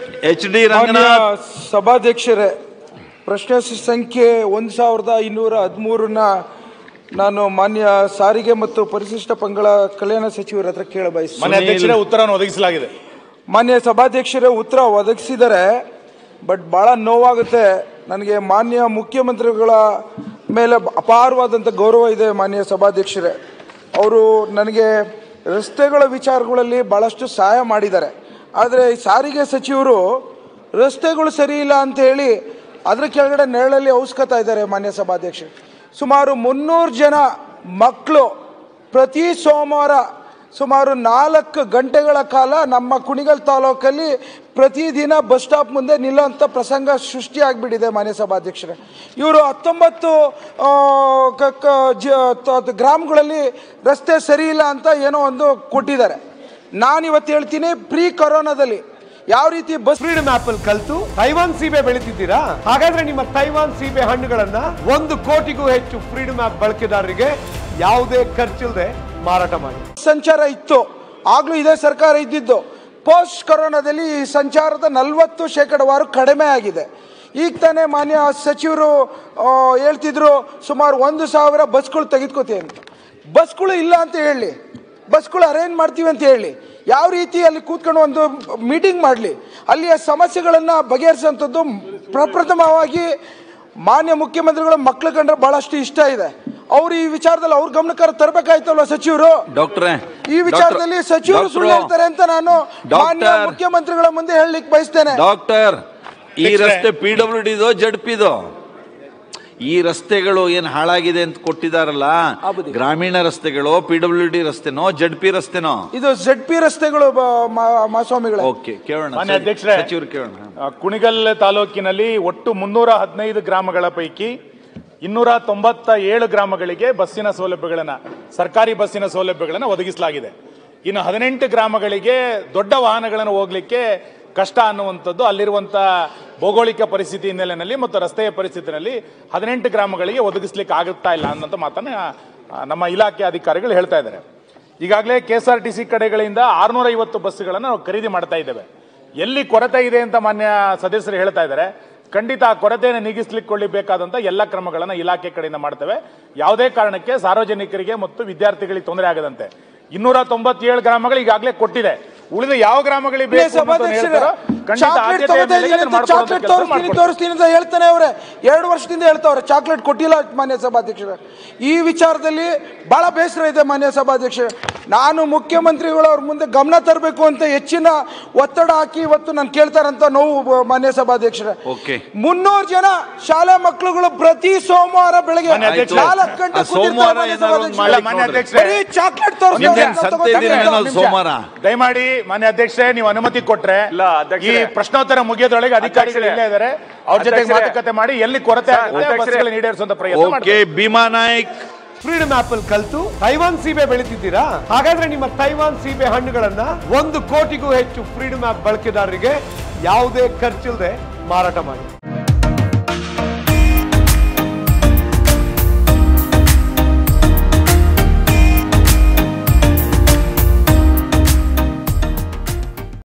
H D ಮಾನ್ಯ ರಂಗನಾಥ್ ಸಭಾಧ್ಯಕ್ಷರೇ ಪ್ರಶ್ನೆ ಸಂಖ್ಯೆ ಒಂದು ಸಾವಿರದ ಇನ್ನೂರ ಹದಿಮೂರನ್ನ ನಾನು ಮಾನ್ಯ ಸಾರಿಗೆ ಮತ್ತು ಪರಿಶಿಷ್ಟ ಪಂಗಡ ಕಲ್ಯಾಣ ಸಚಿವರ ಹತ್ರ ಕೇಳ ಬಯಸ್ತೀನಿ ಮಾನ್ಯ ಅಧ್ಯಕ್ಷರೇ ಉತ್ತರವನ್ನು ಒದಗಿಸಲಾಗಿದೆ ಮಾನ್ಯ ಸಭಾಧ್ಯಕ್ಷರೇ ಉತ್ತರ ಒದಗಿಸಿದರೆ ಬಟ್ ಭಾಳ ನೋವಾಗುತ್ತೆ ನನಗೆ ಮಾನ್ಯ ಮುಖ್ಯಮಂತ್ರಿಗಳ ಮೇಲೆ ಅಪಾರವಾದಂಥ ಗೌರವ ಇದೆ ಮಾನ್ಯ ಸಭಾಧ್ಯಕ್ಷರೇ ಅವರು ನನಗೆ ರಸ್ತೆಗಳ ವಿಚಾರಗಳಲ್ಲಿ ಭಾಳಷ್ಟು ಸಹಾಯ ಮಾಡಿದ್ದಾರೆ ಆದರೆ ಈ ಸಾರಿಗೆ ಸಚಿವರು ರಸ್ತೆಗಳು ಸರಿ ಇಲ್ಲ ಅಂತ ಹೇಳಿ ಅದ್ರ ಕೆಳಗಡೆ ನೆರಳಲ್ಲಿ ಔಸ್ಕೊತಾ ಇದ್ದಾರೆ ಮಾನ್ಯ ಸಭಾಧ್ಯಕ್ಷರು ಸುಮಾರು ಮುನ್ನೂರು ಜನ ಮಕ್ಕಳು ಪ್ರತಿ ಸೋಮವಾರ ಸುಮಾರು ನಾಲ್ಕು ಗಂಟೆಗಳ ಕಾಲ ನಮ್ಮ ಕುಣಿಗಲ್ ತಾಲೂಕಲ್ಲಿ ಪ್ರತಿದಿನ ಬಸ್ ಸ್ಟಾಪ್ ಮುಂದೆ ನಿಲ್ಲುವಂಥ ಪ್ರಸಂಗ ಸೃಷ್ಟಿಯಾಗಿಬಿಟ್ಟಿದೆ ಮಾನ್ಯ ಸಭಾಧ್ಯಕ್ಷರೇ ಇವರು ಹತ್ತೊಂಬತ್ತು ಆ, ಕ- ಕ- ಜ- ತ- ಗ್ರಾಮಗಳಲ್ಲಿ ರಸ್ತೆ ಸರಿ ಇಲ್ಲ ಅಂತ ಏನೋ ಒಂದು ಕೊಟ್ಟಿದ್ದಾರೆ ನಾನಿವತ್ತು ಹೇಳ್ತೀನಿ ಪ್ರೀ ಕೊರೋನಾದಲ್ಲಿ ಯಾವ ರೀತಿ ಬಸ್ ಫ್ರೀಡಮ್ ಆಪ್ ಅಲ್ಲಿ ಕಲ್ತು ತೈವಾನ್ ಸೀಬೆ ಬೆಳಿತಿದ್ದೀರಾ ಹಾಗಾದ್ರೆ ನಿಮ್ಮ ತೈವಾನ್ ಸೀಬೆ ಹಣ್ಣುಗಳನ್ನ ಒಂದು ಕೋಟಿಗೂ ಹೆಚ್ಚು ಫ್ರೀಡಮ್ ಆಪ್ ಬಳಕೆದಾರರಿಗೆ ಯಾವುದೇ ಖರ್ಚಿಲ್ಲದೆ ಮಾರಾಟ ಮಾಡಿ ಸಂಚಾರ ಇತ್ತು ಆಗ್ಲೂ ಇದೇ ಸರ್ಕಾರ ಇದ್ದಿದ್ದು ಪೋಸ್ಟ್ ಕೊರೋನಾದಲ್ಲಿ ಈ ಸಂಚಾರದ ನಲವತ್ತು ಶೇಕಡವಾರು ಕಡಿಮೆ ಆಗಿದೆ ಈಗ ತಾನೇ ಮಾನ್ಯ ಸಚಿವರು ಆ, ಹೇಳ್ತಿದ್ರು ಸುಮಾರು ಒಂದು ಸಾವಿರ ಬಸ್ಗಳು ತೆಗೆದುಕೋತೀವಿ ಅಂತ ಬಸ್ಗಳು ಇಲ್ಲ ಅಂತ ಹೇಳಿ ಬಸ್ಗಳು ಅರೇಂಜ್ ಮಾಡ್ತೀವಿ ಅಂತ ಹೇಳಿ ಯಾವ ರೀತಿ ಅಲ್ಲಿ ಕೂತ್ಕೊಂಡು ಒಂದು ಮೀಟಿಂಗ್ ಮಾಡಲಿ ಅಲ್ಲಿಯ ಸಮಸ್ಯೆಗಳನ್ನು ಬಗೆಹರಿಸುವಂಥದ್ದು ಪ್ರಪ್ರಥಮವಾಗಿ ಮಾನ್ಯ ಮುಖ್ಯಮಂತ್ರಿಗಳ ಮಕ್ಳು ಕಂಡ್ರೆ ಬಹಳಷ್ಟು ಇಷ್ಟ ಇದೆ ಅವ್ರು ಈ ವಿಚಾರದಲ್ಲಿ ಅವ್ರ ಗಮನಕಾರ ತರಬೇಕಾಯ್ತಲ್ವ ಸಚಿವರು ಡಾಕ್ಟ್ರೇ ಈ ವಿಚಾರದಲ್ಲಿ ಸಚಿವರು ಸುಳ್ಳು ಹೇಳ್ತಾರೆ ಅಂತ ನಾನು ಮಾನ್ಯ ಡಾಕ್ಟರ್. ಮುಖ್ಯಮಂತ್ರಿಗಳ ಮುಂದೆ ಹೇಳಲಿಕ್ಕೆ ಬಯಸ್ತೇನೆ ಡಾಕ್ಟರ್ ಈ ಅಧ್ಯಕ್ಷರೇ. ರಸ್ತೆ ಪಿ ಡಬ್ಲ್ಯೂ ಡಿದೋ ಜಡ್ಪಿದೋ ಈ ರಸ್ತೆಗಳು ಏನ್ ಹಾಳಾಗಿದೆ ಅಂತ ಕೊಟ್ಟಿದಾರಲ್ಲ ಹೌದು. ಗ್ರಾಮೀಣ ರಸ್ತೆಗಳು ಪಿ ಡಬ್ಲ್ಯೂ ಡಿ ರಸ್ತೆನೋ ಜಡ್ ಪಿ ರಸ್ತೆನೋ ಇದು ಜೆಡ್ ಪಿ ರಸ್ತೆಗಳು ಬ- ಮಾ- ಮಾಸ್ವಾಮಿಗಳೇ ಓಕೆ ಕೇಳೋಣ ಮಾನ್ಯ ಅಧ್ಯಕ್ಷರೇ. ಸಚಿವರು ಕೇಳೋಣ ಆ, ಕುಣಿಗಲ್ ತಾಲೂಕಿನಲ್ಲಿ ಒಟ್ಟು ಮುನ್ನೂರ ಹದಿನೈದು ಗ್ರಾಮಗಳ ಪೈಕಿ ಇನ್ನೂರ ತೊಂಬತ್ತ ಏಳು ಗ್ರಾಮಗಳಿಗೆ ಬಸ್ಸಿನ ಸೌಲಭ್ಯಗಳನ್ನ ಸರ್ಕಾರಿ ಬಸ್ಸಿನ ಸೌಲಭ್ಯಗಳನ್ನು ಒದಗಿಸಲಾಗಿದೆ ಇನ್ನು ಹದಿನೆಂಟು ಗ್ರಾಮಗಳಿಗೆ ದೊಡ್ಡ ವಾಹನಗಳನ್ನು ಹೋಗ್ಲಿಕ್ಕೆ ಕಷ್ಟ ಅನ್ನುವಂಥದ್ದು ಅಲ್ಲಿರುವಂಥ ಭೌಗೋಳಿಕ ಪರಿಸ್ಥಿತಿ ಹಿನ್ನೆಲೆಯಲ್ಲಿ ಮತ್ತು ರಸ್ತೆಯ ಪರಿಸ್ಥಿತಿನಲ್ಲಿ ಹದಿನೆಂಟು ಗ್ರಾಮಗಳಿಗೆ ಒದಗಿಸ್ಲಿಕ್ಕೆ ಆಗುತ್ತಾ ಇಲ್ಲ ಅನ್ನೋಂಥ ಮಾತನ್ನ ಆ, ನಮ್ಮ ಇಲಾಖೆ ಅಧಿಕಾರಿಗಳು ಹೇಳ್ತಾ ಇದ್ದಾರೆ ಈಗಾಗಲೇ K S R T C ಕಡೆಗಳಿಂದ ಆರುನೂರ ಐವತ್ತು ಬಸ್ಸುಗಳನ್ನು ನಾವು ಖರೀದಿ ಮಾಡ್ತಾ ಇದ್ದೇವೆ ಎಲ್ಲಿ ಕೊರತೆ ಇದೆ ಅಂತ ಮಾನ್ಯ ಸದಸ್ಯರು ಹೇಳ್ತಾ ಇದ್ದಾರೆ ಖಂಡಿತ ಆ ಕೊರತೆಯನ್ನು ನೀಗಿಸ್ಲಿಕ್ಕೆ ಬೇಕಾದಂತ ಎಲ್ಲ ಕ್ರಮಗಳನ್ನು ಇಲಾಖೆ ಕಡೆಯಿಂದ ಮಾಡ್ತೇವೆ ಯಾವುದೇ ಕಾರಣಕ್ಕೆ ಸಾರ್ವಜನಿಕರಿಗೆ ಮತ್ತು ವಿದ್ಯಾರ್ಥಿಗಳಿಗೆ ತೊಂದರೆ ಆಗದಂತೆ ಇನ್ನೂರ ತೊಂಬತ್ತೇಳು ಗ್ರಾಮಗಳು ಈಗಾಗಲೇ ಕೊಟ್ಟಿದೆ ಉಳಿದ ಯಾವ ಗ್ರಾಮಗಳಿಗೆ ಬೇಕು ಅನ್ನೋದನ್ನ ಸಭಾಧ್ಯಕ್ಷರೇ ಹೇಳ್ತಾರೋ, ಖಂಡಿತ ಚಾಕ್ಲೇಟ್ ಆದ್ಯತೆಯ ತಗೋತಾ ಮೇರೆಗೆ ಇದೀನಿ ಅದನ್ನ ಅಂತ ಮಾಡ್ಕೊಡುವಂತ ಚಾಕ್ಲೇಟ್ ಕೆಲಸ ತೋರಿಸ್ತೀನಿ ಮಾಡ್ಕೊಡ್ತೀವಿ. ತೋರಿಸ್ತೀನಿ ಅಂತ ಹೇಳ್ತಾನೆ ಅವರೇ ಎರಡು ವರ್ಷದಿಂದ ಹೇಳ್ತಾವ್ರೆ ಚಾಕ್ಲೇಟ್ ಕೊಟ್ಟಿಲ್ಲ ಮಾನ್ಯ ಸಭಾಧ್ಯಕ್ಷರೇ ಈ ವಿಚಾರದಲ್ಲಿ ಬಹಳ ಬೇಸರ ಇದೆ ಮಾನ್ಯ ಸಭಾಧ್ಯಕ್ಷರೇ ನಾನು ಮುಖ್ಯಮಂತ್ರಿಗಳು ಅವ್ರ ಮುಂದೆ ಗಮನ ತರಬೇಕು ಅಂತ ಹೆಚ್ಚಿನ ಒತ್ತಡ ಹಾಕಿ ಇವತ್ತು ನಾನು ಕೇಳ್ತಾರಂತ ನೋವು ಬ- ಮಾನ್ಯ ಸಭಾಧ್ಯಕ್ಷರೇ ಓಕೆ. ಮುನ್ನೂರು ಜನ ಶಾಲಾ ಮಕ್ಕಳುಗಳು ಪ್ರತಿ ಸೋಮವಾರ ಬೆಳಗ್ಗೆ ಮಾನ್ಯ ಅಧ್ಯಕ್ಷರೇ, ನಾಲ್ಕು ಗಂಟೆ ಆ ಸೋಮವಾರ ಕೂತಿರ್ತಾರೆ ಮಾನ್ಯ ಏನಾದ್ರು ಒಂದು ಸಭಾಧ್ಯಕ್ಷರೇ. ಮಾಡಿ ಮಾನ್ಯ ನೋಡ್ರಿ. ಅಧ್ಯಕ್ಷರೇ ಬರೀ ಚಾಕ್ಲೇಟ್ ತೋರಿಸ್ತಾರೆ ನಿಮ್ದೇನ್ ಅಂತ ಸಂತೆ ತಗೋತಾರೆ. ದಿನ ಒಂದು ನಿಮಿಷ. ಸೋಮವಾರ ದಯಮಾಡಿ ಮಾನ್ಯ ಅಧ್ಯಕ್ಷರೇ ನೀವು ಅನುಮತಿ ಕೊಟ್ರೆ ಇಲ್ಲ, ಈ ಅಧ್ಯಕ್ಷರೇ. ಪ್ರಶ್ನೋತ್ತರ ಮುಗಿಯೋದ್ರೊಳಗೆ ಅಧಿಕಾರಿಗಳು ಅಧ್ಯಕ್ಷರೇ. ಇಲ್ಲೇ ಇದ್ದಾರೆ ಅವ್ರ ಜೊತೆಗೆ ಅಧ್ಯಕ್ಷರೇ. ಮಾತುಕತೆ ಮಾಡಿ ಎಲ್ಲಿ ಕೊರತೆ ಸರ್, ಆಗುತ್ತೆ ಅಧ್ಯಕ್ಷರೇ. ಬಸ್ಗಳನ್ನು ಈಡೇರಿಸುವಂತ ಪ್ರಯತ್ನ ಓಕೆ ಮಾಡ್ತೀವಿ ಭೀಮಾ ನಾಯ್ಕ್ ಫ್ರೀಡಮ್ ಆಪ್ ಅಲ್ಲಿ ಕಲ್ತು ತೈವಾನ್ ಸೀಬೆ ಬೆಳಿತಿದ್ದೀರಾ ಹಾಗಾದ್ರೆ ನಿಮ್ಮ ತೈವಾನ್ ಸೀಬೆ ಹಣ್ಣುಗಳನ್ನ ಒಂದು ಕೋಟಿಗೂ ಹೆಚ್ಚು ಫ್ರೀಡಮ್ ಆಪ್ ಬಳಕೆದಾರರಿಗೆ ಯಾವುದೇ ಖರ್ಚಿಲ್ಲದೆ ಮಾರಾಟ ಮಾಡಿ